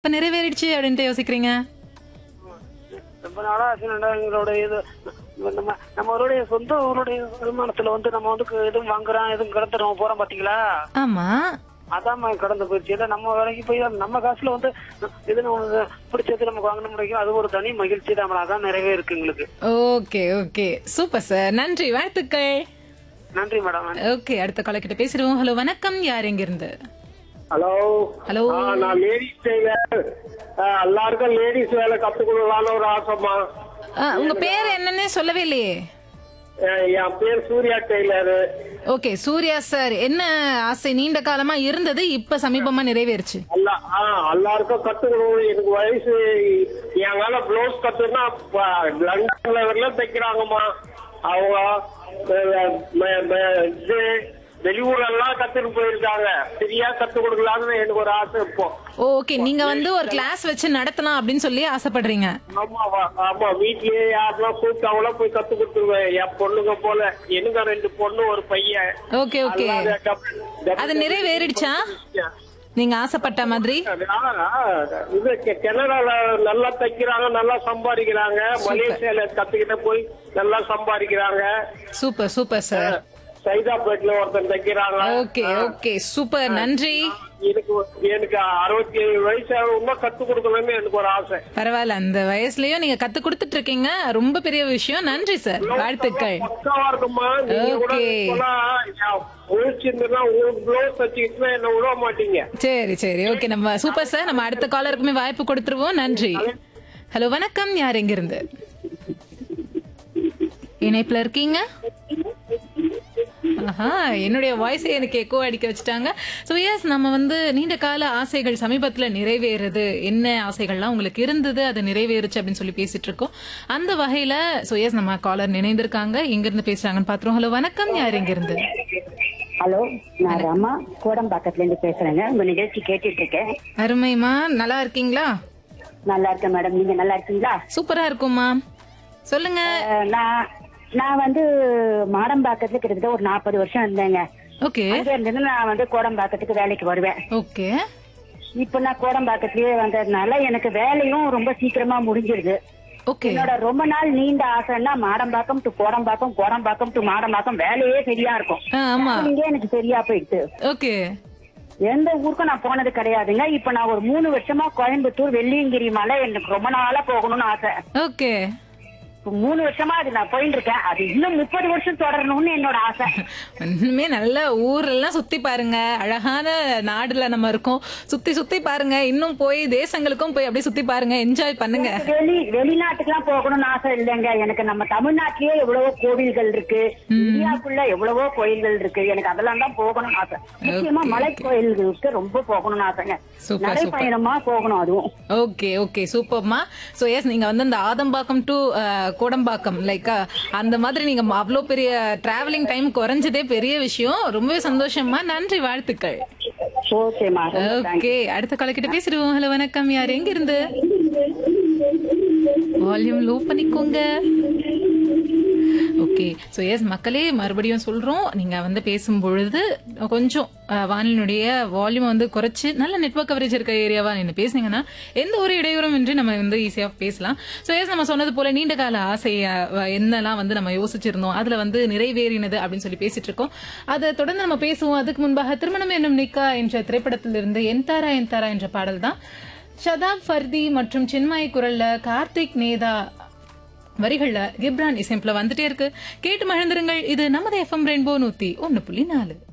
இப்ப நிறைவேறிடுச்சு அப்படின்ட்டு யோசிக்கிறீங்க ரொம்ப நாளா ஆச்சுடா எங்களோட இது நம்ம நம்மளுடைய சொந்த ஊருடைய வருமானத்துல வந்து நம்ம வந்து எதுவும் வாங்குறோம் எதுவும் கடத்த நம்ம போறோம் பாத்தீங்களா ஆமா அதான் கடந்து போயிடுச்சு இல்ல நம்ம வேலைக்கு போய் நம்ம காசுல வந்து இது நமக்கு பிடிச்சது நமக்கு வாங்கணும் முடியும் அது ஒரு தனி மகிழ்ச்சி தான் அதான் நிறைவே இருக்கு எங்களுக்கு ஓகே ஓகே சூப்பர் சார் நன்றி வாழ்த்துக்கள் நன்றி மேடம் ஓகே அடுத்த கால கிட்ட பேசிடுவோம் ஹலோ வணக்கம் யார் எங்க இருந்து ஹலோ ஹலோ ஆ, நான் லேடிஸ் டெய்லர் ஆ, எல்லாருக்கும் லேடிஸ் வேலை கத்து கொடுக்கலான்னு ஒரு ஆசைமா ஆ, உங்க பேர் என்னன்னு சொல்லவே இல்லையே ஆ, என் பேர் Surya tailor okay Surya sir என்ன ஆசை நீண்ட காலமா இருந்தது இப்ப சமீபமா நிறைவேறுச்சு எல்லா ஆ, எல்லாருக்கும் கத்துக்கணும் எனக்கு வயசு என்னால பிளவுஸ் கத்துனா லண்டன் லெவல்ல தைக்கிறாங்கம்மா அவங்க அஹ், ம- ம- இது வெளியூர் எல்லாம் கத்துட்டு போயிருக்காங்க சரியா கத்து கொடுக்கலாம்னு எனக்கு ஒரு ஆசை இப்போ ஓகே நீங்க வந்து ஒரு கிளாஸ் வச்சு நடத்தலாம் அப்படின்னு சொல்லி ஆசைப்படுறீங்க ஆமா வா- ஆமா வீட்லயே யாரெல்லாம் கூப்பிட்டாங்களோ போய் கத்து கொடுத்துருவேன் என் பொண்ணுங்க போல எனக்கு ரெண்டு பொண்ணு ஒரு பையன் ஓகே ஓகே அல்லாத double- double- அது நிறைவேறிடுச்சா நீங்க ஆசைப்பட்ட மாதிரி ஆ, இது கெ- கனடால நல்லா தைக்கிறாங்க நல்லா சம்பாதிக்கிறாங்க மலேசியால கத்துக்கிட்ட போய் நல்லா சம்பாதிக்கிறாங்க சூப்பர் சூப்பர் சார் சைதாப்பேட்ல ஒருத்தன் தைக்கிறாங்க ஓகே ஓகே சூப்பர் நன்றி எனக்கு எனக்கு அறுபத்தி ஏழு வயசு இன்னும் கத்து கொடுக்கணும்னு எனக்கு ஒரு ஆசை பரவாயில்ல அந்த வயசுலயும் நீங்க கத்து கொடுத்துட்டு இருக்கீங்க ரொம்ப பெரிய விஷயம் நன்றி சார் வாழ்த்துக்கள் பக்காவா இருக்குமா நீங்க கூட Okay. இப்பெல்லாம் முழிச்சிருந்தா உங்களுக்கு ப்ளவுஸ் தச்சுக்கிட்டு என்ன விட மாட்டீங்க சரி சரி ஓகே நம்ம சூப்பர் சார் நம்ம அடுத்த காலருக்குமே வாய்ப்பு கொடுத்துருவோம் நன்றி ஹலோ வணக்கம் யார் எங்க இருந்து இணைப்புல இருக்கீங்க ஆஹா என்னுடைய வாய்ஸை எனக்கு எக்கோ அடிக்க வச்சுட்டாங்க ஸோ எஸ் நம்ம வந்து நீண்ட கால ஆசைகள் சமீபத்துல நிறைவேறுது என்ன ஆசைகள்லாம் உங்களுக்கு இருந்தது அது நிறைவேறுச்சு அப்படின்னு சொல்லி பேசிட்டு இருக்கோம் அந்த வகையில ஸோ எஸ் நம்ம காலர் நினைந்திருக்காங்க எங்க இருந்து பேசுறாங்கன்னு பாத்துருவோம் ஹலோ வணக்கம் யார் எங்க இருந்து ஹலோ நான் ரமா கோடம்பாக்கத்துல இருந்து பேசுறேங்க உங்க நிகழ்ச்சி கேட்டுட்டு இருக்கேன் அருமைமா நல்லா இருக்கீங்களா நல்லா இருக்கேன் மேடம் நீங்க நல்லா இருக்கீங்களா சூப்பரா இருக்கும்மா சொல்லுங்க அஹ், நான் நான் வந்து மாடம்பாக்கத்துல கிட்டத்தட்ட ஒரு நாற்பது வருஷம் இருந்தேங்க ஓகே அங்க இருந்து நான் வந்து கோடம்பாக்கத்துக்கு வேலைக்கு வருவேன் ஓகே இப்ப நான் கோடம்பாக்கத்திலேயே வந்ததுனால எனக்கு வேலையும் ரொம்ப சீக்கிரமா முடிஞ்சிருது ஓகே என்னோட ரொம்ப நாள் நீண்ட ஆசைன்னா மாடம்பாக்கம் டு கோடம்பாக்கம் கோடம்பாக்கம் டு மாடம்பாக்கம் வேலையே சரியா இருக்கும் ஆமா இங்கே எனக்கு சரியா போயிடுது ஓகே எந்த ஊருக்கும் நான் போனது கிடையாதுங்க இப்ப நான் ஒரு மூணு வருஷமா கோயம்புத்தூர் வெள்ளியங்கிரி மலை எனக்கு ரொம்ப நாளா போகணும்னு ஆசை ஓகே இப்ப மூணு வருஷமா அது நான் போயிட்டு இருக்கேன் அது இன்னும் முப்பது வருஷம் தொடரணும்னு என்னோட ஆசை இன்னுமே நல்ல ஊரெல்லாம் சுத்தி பாருங்க அழகான நாடுல நம்ம இருக்கோம் சுத்தி சுத்தி பாருங்க இன்னும் போய் தேசங்களுக்கும் போய் அப்படியே சுத்தி பாருங்க என்ஜாய் பண்ணுங்க வெளி வெளிநாட்டுக்கெல்லாம் போகணும்னு ஆசை இல்லைங்க எனக்கு நம்ம தமிழ்நாட்டிலேயே எவ்வளவோ கோவில்கள் இருக்கு இந்தியாவுக்குள்ள எவ்வளவோ கோயில்கள் இருக்கு எனக்கு அதெல்லாம் தான் போகணும்னு ஆசை முக்கியமா மலை கோயில்களுக்கு ரொம்ப போகணும்னு ஆசைங்க சூப்பர், நடைப்பயணமா போகணும் அதுவும் ஓகே ஓகே சூப்பர்மா ஸோ எஸ் நீங்க வந்து இந்த ஆதம்பாக்கம் டு கோடம்பாக்கம் லைக் அந்த மாதிரி நீங்க அவ்வளோ பெரிய டிராவலிங் டைம் குறைஞ்சதே பெரிய விஷயம் ரொம்பவே சந்தோஷமா நன்றி வாழ்த்துக்கள் ஓகேமா ஓகே அடுத்த காலக்கிட்ட பேசிடுவோம் ஹலோ வணக்கம் யார் எங்க இருந்து வால்யூம் லோ பண்ணிக்கோங்க ஓகே ஸோ எஸ் மக்களே மறுபடியும் சொல்றோம் நீங்க வந்து பேசும் பொழுது கொஞ்சம் அஹ், வானிலையுடைய வால்யூம் வந்து குறைச்சு நல்ல நெட்வொர்க் கவரேஜ் இருக்க ஏரியாவா நீங்க பேசுனீங்கன்னா எந்த ஒரு இடையூறும் இன்றி நம்ம வந்து ஈஸியா பேசலாம் ஸோ எஸ் நம்ம சொன்னது போல நீண்ட கால ஆசை அஹ், என்னெல்லாம் வந்து நம்ம யோசிச்சிருந்தோம் அதுல வந்து நிறைவேறினது அப்படின்னு சொல்லி பேசிட்டு இருக்கோம் அதை தொடர்ந்து நம்ம பேசுவோம் அதுக்கு முன்பாக திருமணம் என்னும் நிக்கா என்ற திரைப்படத்திலிருந்து என் தாரா என் தாரா என்ற பாடல் தான் ஷதாப் ஃபர்தி மற்றும் சின்மய் குரல்ல கார்த்திக் நேதா வரிகள்ல கிப்ரான் இசைப்புல வந்துட்டே இருக்கு கேட்டு மகிழ்ந்திருங்கள் இது நமது எஃப்எம் ரெயின்போ நூத்தி ஒன்னு புள்ளி நாலு